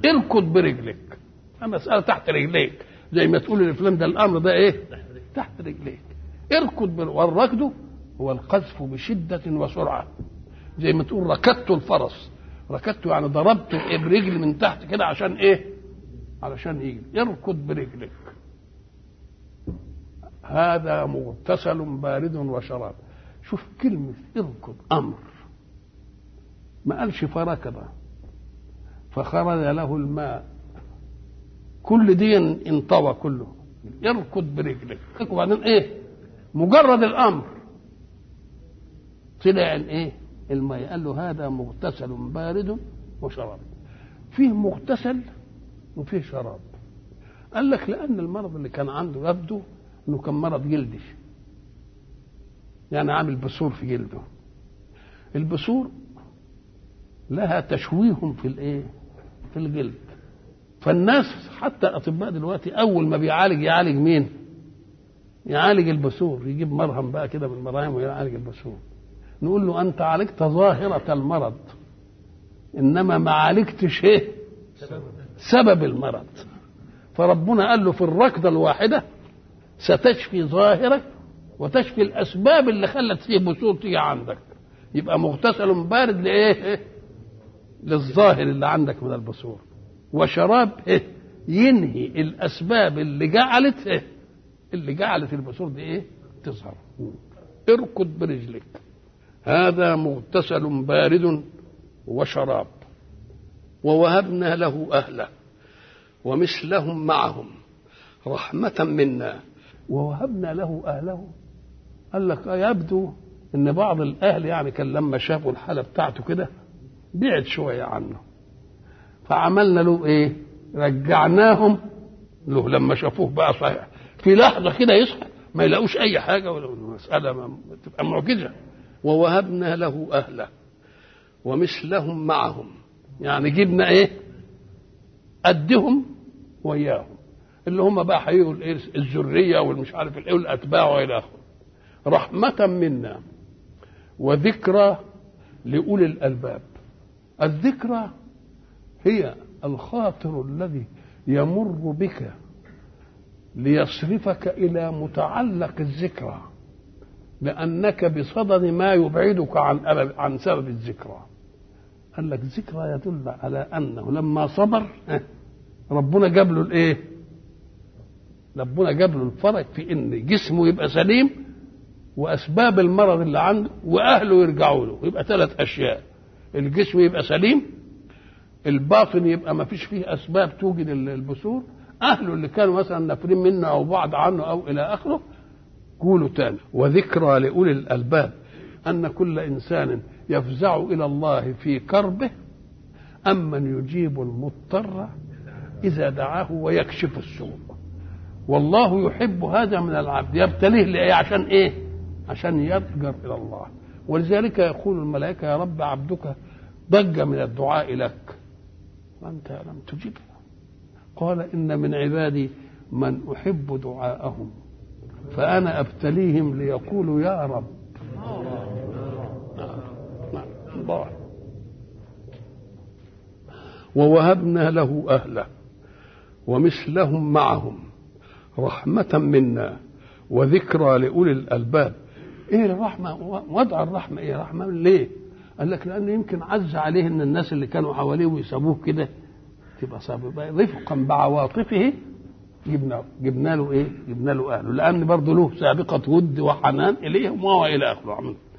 اركض برجلك مسألة تحت رجليك زي ما تقول الفلان ده الامر ده ايه تحت رجليك اركض بر... والركض هو القذف بشدة وسرعة زي ما تقول ركضت الفرس ركضته يعني ضربته برجلي من تحت كده عشان ايه علشان يجري اركض برجلك هذا مغتسل بارد وشراب شوف كلمة اركض أمر ما قالش فركض فخرج له الماء كل دي انطوى كله اركض برجلك وبعدين ايه مجرد الامر طلع ايه الماء قال له هذا مغتسل بارد وشراب فيه مغتسل وفيه شراب قال لك لان المرض اللي كان عنده يبدو انه كان مرض جلدي يعني عامل بثور في جلده البثور لها تشويه في الايه في الجلد فالناس حتى الاطباء دلوقتي اول ما بيعالج يعالج مين يعالج البثور يجيب مرهم بقى كده من المراهم ويعالج البثور نقول له انت عالجت ظاهره المرض انما ما عالجتش ايه سبب المرض فربنا قال له في الركضه الواحده ستشفي ظاهرك وتشفي الاسباب اللي خلت فيه بثور تيجي عندك يبقى مغتسل بارد لايه للظاهر اللي عندك من البثور وشراب إيه؟ ينهي الاسباب اللي جعلت إيه؟ اللي جعلت البثور دي ايه تظهر اركض برجلك هذا مغتسل بارد وشراب ووهبنا له اهله ومثلهم معهم رحمة منا ووهبنا له أهله قال لك يبدو ان بعض الاهل يعني كان لما شافوا الحاله بتاعته كده بعد شويه عنه فعملنا له ايه رجعناهم له لما شافوه بقى صحيح في لحظه كده يصحى ما يلاقوش اي حاجه ولا مساله ما تبقى معجزه ووهبنا له اهله ومثلهم معهم يعني جبنا ايه قدهم وياهم اللي هم بقى هيجوا الايه الذريه والمش عارف الايه والاتباع والى اخره رحمه منا وذكرى لاولي الالباب الذكرى هي الخاطر الذي يمر بك ليصرفك الى متعلق الذكرى لانك بصدد ما يبعدك عن عن سبب الذكرى قال لك ذكرى يدل على انه لما صبر ربنا جاب له الايه ربنا جاب له الفرج في ان جسمه يبقى سليم واسباب المرض اللي عنده واهله يرجعوا له يبقى ثلاث اشياء الجسم يبقى سليم الباطن يبقى ما فيش فيه اسباب توجد البثور اهله اللي كانوا مثلا نافرين منه او بعد عنه او الى اخره قولوا تاني وذكرى لاولي الالباب ان كل انسان يفزع الى الله في كربه امن يجيب المضطر اذا دعاه ويكشف السوء والله يحب هذا من العبد يبتليه لإيه عشان ايه عشان يضجر الى الله ولذلك يقول الملائكه يا رب عبدك ضج من الدعاء لك وانت لم تجبه قال ان من عبادي من احب دعاءهم فانا ابتليهم ليقولوا يا رب الله ووهبنا له اهله ومثلهم معهم رحمة منا وذكرى لأولي الألباب إيه الرحمة وضع الرحمة إيه رحمة ليه قال لك لأن يمكن عز عليه إن الناس اللي كانوا حواليه ويسابوه كده تبقى صعبة رفقا بعواطفه جبنا جبنا له ايه؟ جبنا له اهله لان برضه له سابقه ود وحنان اليهم وهو الى اخره